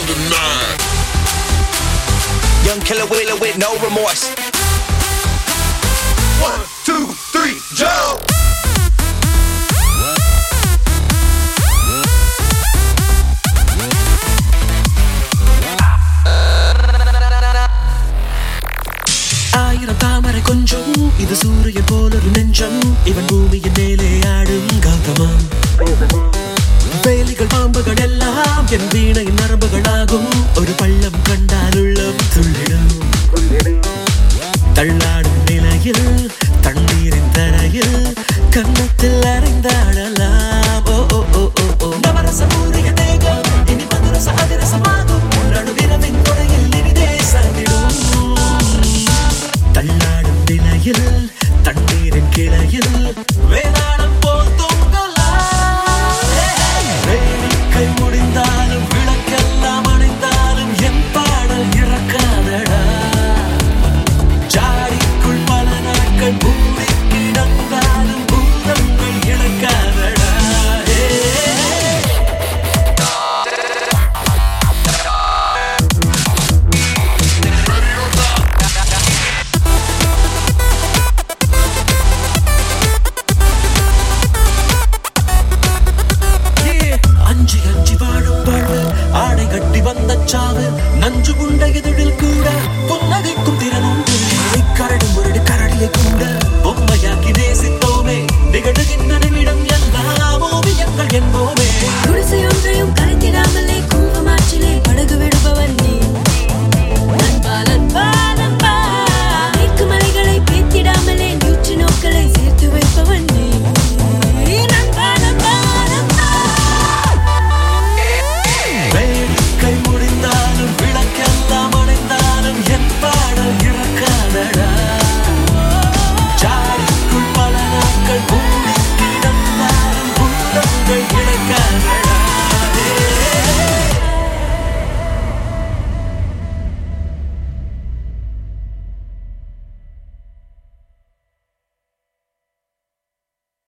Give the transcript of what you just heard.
tonight. Young killer wheeler with no remorse. One, two, three, jump! ஆயிரம் தாமரை கொஞ்சம் இது சூரியன் போலொரு நெஞ்சம் இவன் பூமியின் மேலே ஆடும் கௌதமம் வேலிகள் பாம்புகள் எல்லாம் என் வீணையின் நரம்புகளாகும் ஒரு பள்ளம் கண்டால் உள்ளம் துள்ளிடும் தள்ளாடும் நிலையில் தண்ணீரின் தரையில் கன்னத்தில்